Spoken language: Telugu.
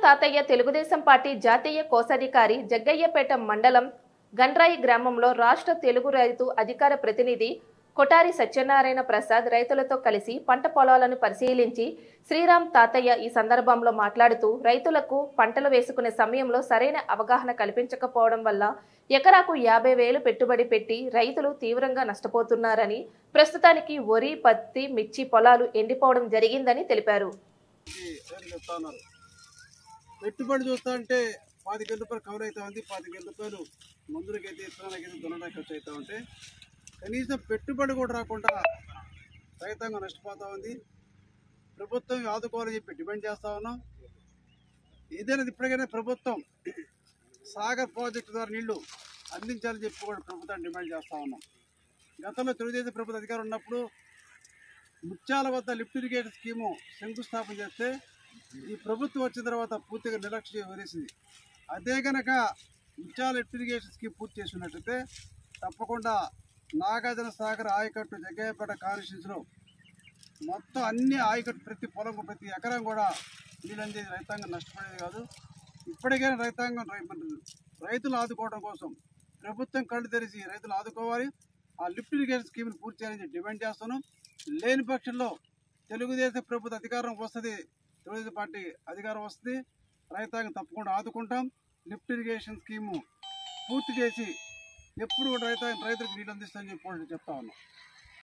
తాతయ్య తెలుగుదేశం పార్టీ జాతీయ కోశాధికారి జగ్గయ్యపేట మండలం గండ్రాయి గ్రామంలో రాష్ట్ర తెలుగు రైతు అధికార ప్రతినిధి కొటారి సత్యనారాయణ ప్రసాద్ రైతులతో కలిసి పంట పొలాలను పరిశీలించి శ్రీరామ్ తాతయ్య ఈ సందర్భంలో మాట్లాడుతూ రైతులకు పంటలు వేసుకునే సమయంలో సరైన అవగాహన కల్పించకపోవడం వల్ల ఎకరాకు యాభై వేలు పెట్టుబడి పెట్టి రైతులు తీవ్రంగా నష్టపోతున్నారని ప్రస్తుతానికి వరి పత్తి మిర్చి పొలాలు ఎండిపోవడం జరిగిందని తెలిపారు ఈ రేట్లు చెప్తా ఉన్నారు పెట్టుబడి చూస్తా అంటే పాతిక రూపాయలు కవర్ అవుతా ఉంది పాతిక రూపాయలు మందులకైతే ఇత్తనాలకైతే దున్నడానికి ఖర్చు అవుతా ఉంటే కనీసం పెట్టుబడి కూడా రాకుండా రైతాంగం నష్టపోతా ఉంది ప్రభుత్వం ఆదుకోవాలని చెప్పి డిమాండ్ చేస్తా ఉన్నాం ఏదైనా ఇప్పటికైనా ప్రభుత్వం సాగర్ ప్రాజెక్టు ద్వారా నీళ్లు అందించాలని చెప్పి కూడా ప్రభుత్వాన్ని డిమాండ్ చేస్తా ఉన్నాం గతంలో తెలుగుదేశం ప్రభుత్వ అధికారం ఉన్నప్పుడు ముత్యాల వద్ద లిఫ్ట్ ఇరిగేషన్ స్కీము శంకుస్థాపన చేస్తే ఈ ప్రభుత్వం వచ్చిన తర్వాత పూర్తిగా నిర్లక్ష్యం వదిలేసింది అదే కనుక ముత్యాల లిఫ్ట్ ఇరిగేషన్ స్కీమ్ పూర్తి చేసినట్టయితే తప్పకుండా నాగార్జున సాగర్ ఆయకట్టు జగ్గయ్యపేట కాన్స్టిట్యూన్సీలో మొత్తం అన్ని ఆయకట్టు ప్రతి పొలం ప్రతి ఎకరం కూడా నీళ్ళు అందేది రైతాంగం నష్టపడేది కాదు ఇప్పటికైనా రైతాంగం రై- మన రైతులు ఆదుకోవడం కోసం ప్రభుత్వం కళ్ళు తెరిచి రైతులు ఆదుకోవాలి ఆ లిఫ్ట్ ఇరిగేషన్ స్కీమ్ని పూర్తి చేయాలని చెప్పి డిమాండ్ చేస్తున్నాం లేని పక్షంలో తెలుగుదేశం ప్రభుత్వ అధికారం వస్తుంది తెలుగుదేశం పార్టీ అధికారం వస్తుంది రైతాంగం తప్పకుండా ఆదుకుంటాం లిఫ్ట్ ఇరిగేషన్ స్కీము పూర్తి చేసి ఎప్పుడు కూడా రైతాంగం రైతులకు నీళ్ళు అందిస్తామని చెప్పి చెప్తా ఉన్నాం